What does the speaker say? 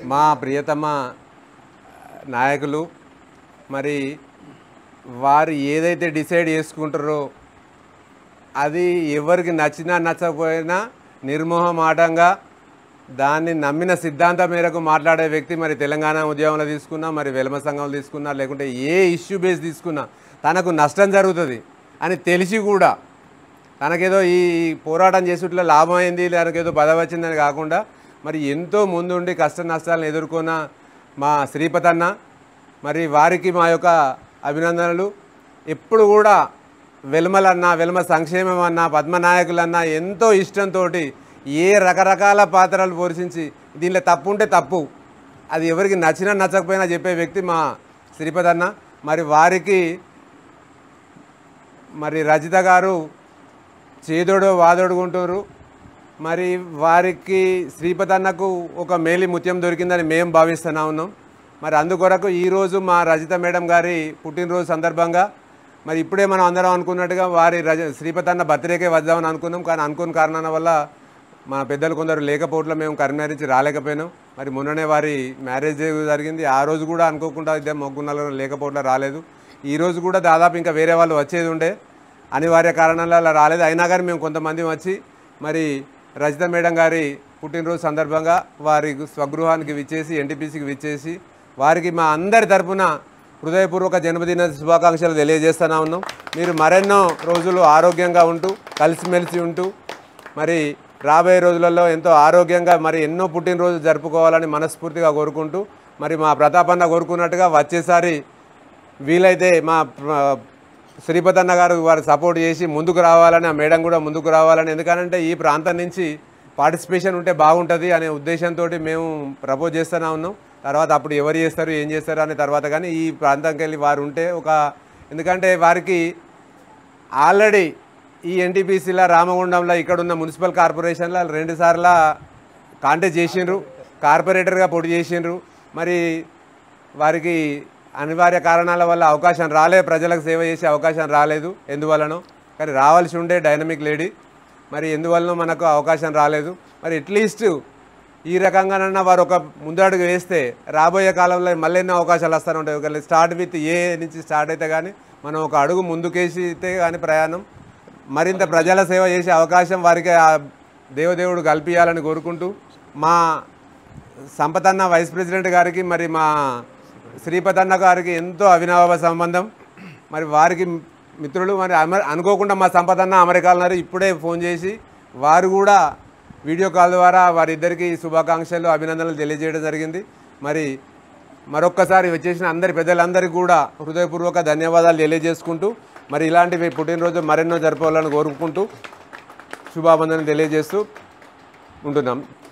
మా ప్రియతమ నాయకులు మరి వారు ఏదైతే డిసైడ్ చేసుకుంటారో అది ఎవరికి నచ్చినా నచ్చకపోయినా నిర్మోహమాటంగా దాన్ని నమ్మిన సిద్ధాంతం మేరకు మాట్లాడే వ్యక్తి మరి తెలంగాణ ఉద్యమంలో తీసుకున్నా మరి వెలమ సంఘంలో తీసుకున్నా లేకుంటే ఏ ఇష్యూ బేస్ తీసుకున్నా తనకు నష్టం జరుగుతుంది అని తెలిసి కూడా తనకేదో ఈ పోరాటం చేసుట్లో లాభం అయింది తనకేదో బద వచ్చిందని కాకుండా మరి ఎంతో ముందుండి కష్ట నష్టాలను ఎదుర్కొన్న మా శ్రీపతన్న మరి వారికి మా యొక్క అభినందనలు ఎప్పుడు కూడా వెల్మలన్నా వెల్మ సంక్షేమం అన్నా పద్మనాయకులన్నా ఎంతో ఇష్టంతో ఏ రకరకాల పాత్రలు పోషించి దీనిలో తప్పు ఉంటే తప్పు అది ఎవరికి నచ్చినా నచ్చకపోయినా చెప్పే వ్యక్తి మా శ్రీపదన్న మరి వారికి మరి రజిత గారు చేదోడు వాదోడుకుంటారు మరి వారికి శ్రీపతన్నకు ఒక మేలి ముత్యం దొరికిందని మేము భావిస్తున్నా ఉన్నాం మరి అందుకొరకు ఈరోజు మా రజిత మేడం గారి పుట్టినరోజు సందర్భంగా మరి ఇప్పుడే మనం అందరం అనుకున్నట్టుగా వారి రజ శ్రీపతన్న బర్త్డేకే వద్దామని అనుకున్నాం కానీ అనుకున్న కారణాల వల్ల మా పెద్దలు కొందరు లేకపోవట్లో మేము కరీంనగర్ నుంచి రాలేకపోయినాం మరి మొన్ననే వారి మ్యారేజ్ డే జరిగింది ఆ రోజు కూడా అనుకోకుండా ఇద్దరు మొగ్గున్నలో లేకపోవట్లో రాలేదు ఈ రోజు కూడా దాదాపు ఇంకా వేరే వాళ్ళు వచ్చేది ఉండే అనివార్య కారణాల వల్ల రాలేదు అయినా కానీ మేము కొంతమంది వచ్చి మరి రజిత మేడం గారి పుట్టినరోజు సందర్భంగా వారి స్వగృహానికి విచ్చేసి ఎన్టీపీసీకి విచ్చేసి వారికి మా అందరి తరపున హృదయపూర్వక జన్మదిన శుభాకాంక్షలు తెలియజేస్తూనే ఉన్నాం మీరు మరెన్నో రోజులు ఆరోగ్యంగా ఉంటూ కలిసిమెలిసి ఉంటూ మరి రాబోయే రోజులలో ఎంతో ఆరోగ్యంగా మరి ఎన్నో పుట్టినరోజు జరుపుకోవాలని మనస్ఫూర్తిగా కోరుకుంటూ మరి మా ప్రతాపన్న కోరుకున్నట్టుగా వచ్చేసారి వీలైతే మా ప్ర- శ్రీపతన్న గారు వారు సపోర్ట్ చేసి ముందుకు రావాలని ఆ మేడం కూడా ముందుకు రావాలని ఎందుకనంటే ఈ ప్రాంతం నుంచి పార్టిసిపేషన్ ఉంటే బాగుంటుంది అనే ఉద్దేశంతో మేము ప్రపోజ్ చేస్తూనే ఉన్నాం తర్వాత అప్పుడు ఎవరు చేస్తారు ఏం చేస్తారు అనే తర్వాత కానీ ఈ ప్రాంతంకి వెళ్ళి వారు ఉంటే ఒక ఎందుకంటే వారికి ఆల్రెడీ ఈ ఎన్టీపీసీలో రామగుండంలో ఇక్కడున్న మున్సిపల్ కార్పొరేషన్లో రెండు సార్ల కాంటాక్ట్ చేసిండ్రు కార్పొరేటర్గా పోటీ చేసిండ్రు మరి వారికి అనివార్య కారణాల వల్ల అవకాశం రాలేదు ప్రజలకు సేవ చేసే అవకాశం రాలేదు ఎందువలనో కానీ రావాల్సి ఉండే డైనమిక్ లేడీ మరి ఎందువలనో మనకు అవకాశం రాలేదు మరి అట్లీస్ట్ ఈ రకంగానన్నా వారు ఒక ముందడుగు వేస్తే రాబోయే కాలంలో మళ్ళీ ఎన్నో అవకాశాలు వస్తూనే ఉంటాయి ఒకవేళ స్టార్ట్ విత్ ఏ నుంచి స్టార్ట్ అయితే కానీ మనం ఒక అడుగు ముందుకేసితే కానీ ప్రయాణం మరింత ప్రజల సేవ చేసే అవకాశం వారికి ఆ దేవదేవుడు కల్పించాలని కోరుకుంటూ మా సంపతన్న వైస్ ప్రెసిడెంట్ గారికి మరి మా శ్రీపతన్న గారికి ఎంతో అవినాభావ సంబంధం మరి వారికి మిత్రులు మరి అమ అనుకోకుండా మా సంపదన్న అమెరికాలో ఉన్నారు ఇప్పుడే ఫోన్ చేసి వారు కూడా వీడియో కాల్ ద్వారా వారిద్దరికి శుభాకాంక్షలు అభినందనలు తెలియజేయడం జరిగింది మరి మరొక్కసారి వచ్చేసిన అందరి పెద్దలందరికీ కూడా హృదయపూర్వక ధన్యవాదాలు తెలియజేసుకుంటూ మరి ఇలాంటివి పుట్టినరోజు మరెన్నో జరపాలని కోరుకుంటూ శుభాబంధనలు తెలియజేస్తూ ఉంటున్నాం